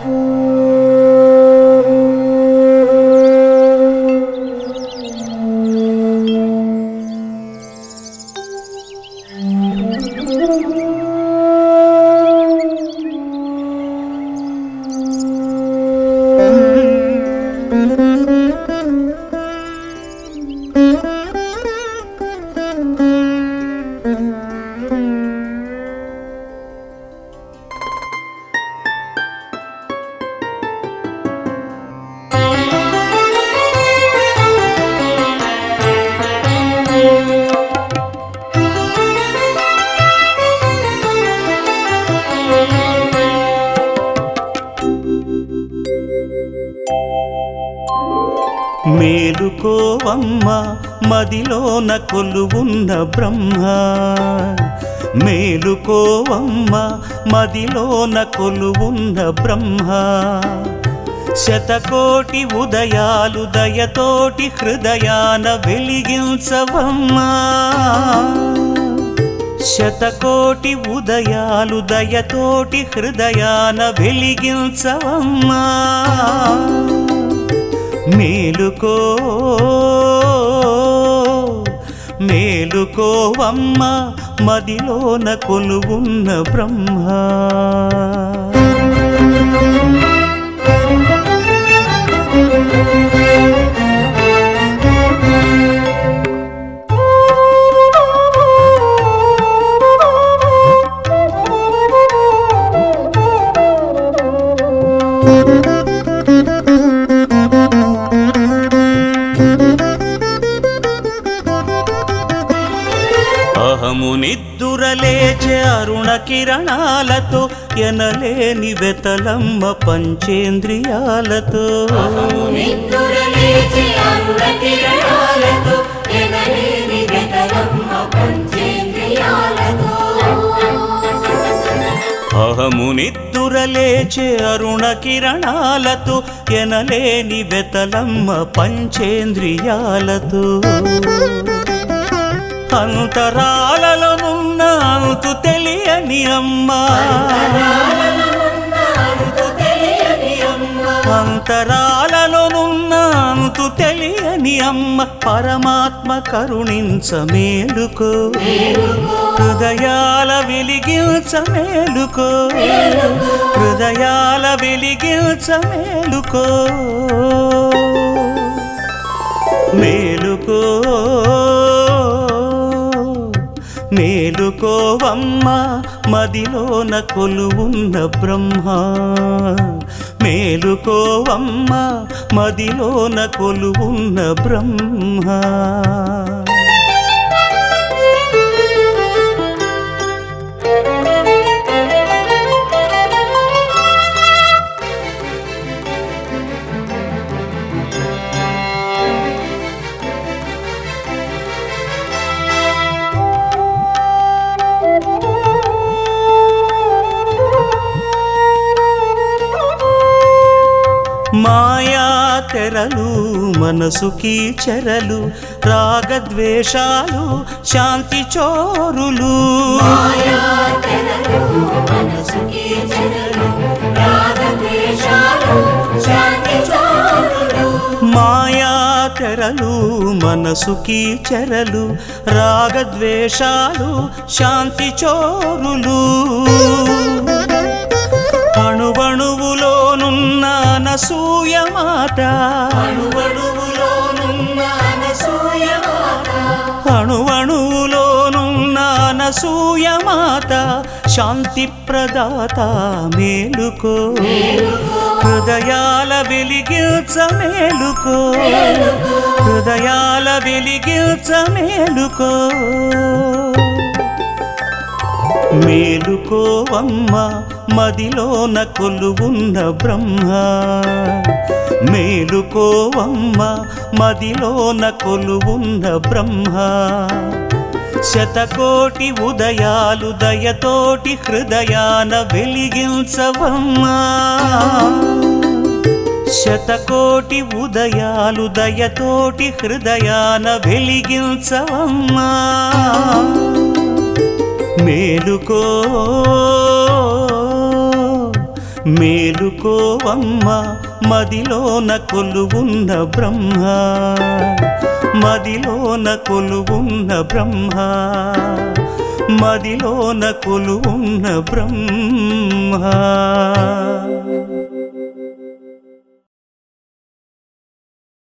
మేలుకోవమ్మ మదిలోన కొలువున్న బ్రహ్మ మేలుకోవమ్మ మదిలోన కొలువున్న బ్రహ్మ శతకోటి ఉదయాలు దయతోటి హృదయాన వెలిగించవమ్మా శతకోటి ఉదయాలు దయతోటి హృదయాన వెలిగించవమ్మా మేలుకో మేలుకోవమ్మ మదిలోన కొలువున్న బ్రహ్మ అహము నిద్దురలేచే అరుణ కిరణాలతో ఎనలేని వెతలమ్మ పంచేంద్రియాలతో నిద్దురలేచి అరుణ కిరణాలతో ఎనలేని వెతలమ్మ పంచేంద్రియాలతో అహము నిద్దురలేచే అరుణ కిరణాలతో ఎనలేని వెతలమ్మ పంచేంద్రియాలతో అంతరాలలోనున్న అంతు తెలియని అమ్మా అంతు తెలియని అమ్మ అంతరాలలోనున్న అంతు తెలియని అమ్మ పరమాత్మ కరుణించ మేలుకో హృదయాల వెలిగించ మేలుకో హృదయాల వెలిగించ మేలుకో మేలుకో మేలుకోవమ్మ మదిలోన కొలువున్న బ్రహ్మ మేలుకోవమ్మ మదిలోన కొలువున్న బ్రహ్మ మాయా తెరలు మనసుకి చెరలు రాగద్వేషాలు శాంతి చోరులు తెరలు మనసుకి చెరలు రాగద్వేషాలు శాంతి చోరులు మాయా తెరలు మనసుకి చెరలు రాగద్వేషాలు శాంతి చోరులు అణువణువులోనున్న అనసూయ మాట అణువణువులోనున్న అనసూయ మాత అణువణువులోనున్న అనసూయ మాత శాంతి ప్రదాత మేలుకో హృదయాల వెలిగించ మేలుకో హృదయాల వెలిగించ మేలుకో మేలుకోవమ్మ మదిలోన కొలువున్న బ్రహ్మ మేలుకోవమ్మ మదిలోన కొలువున్న బ్రహ్మ శతకోటి ఉదయాలు దయతోటి హృదయాన వెలిగించవమ్మా శతకోటి ఉదయాలు దయతోటి హృదయాన వెలిగించవమ్మా మేలుకో మేలుకోవమ్మ మదిలోన కొలువున్న బ్రహ్మ మదిలోన కొలువున్న బ్రహ్మ మదిలోన కొలువున్న బ్రహ్మ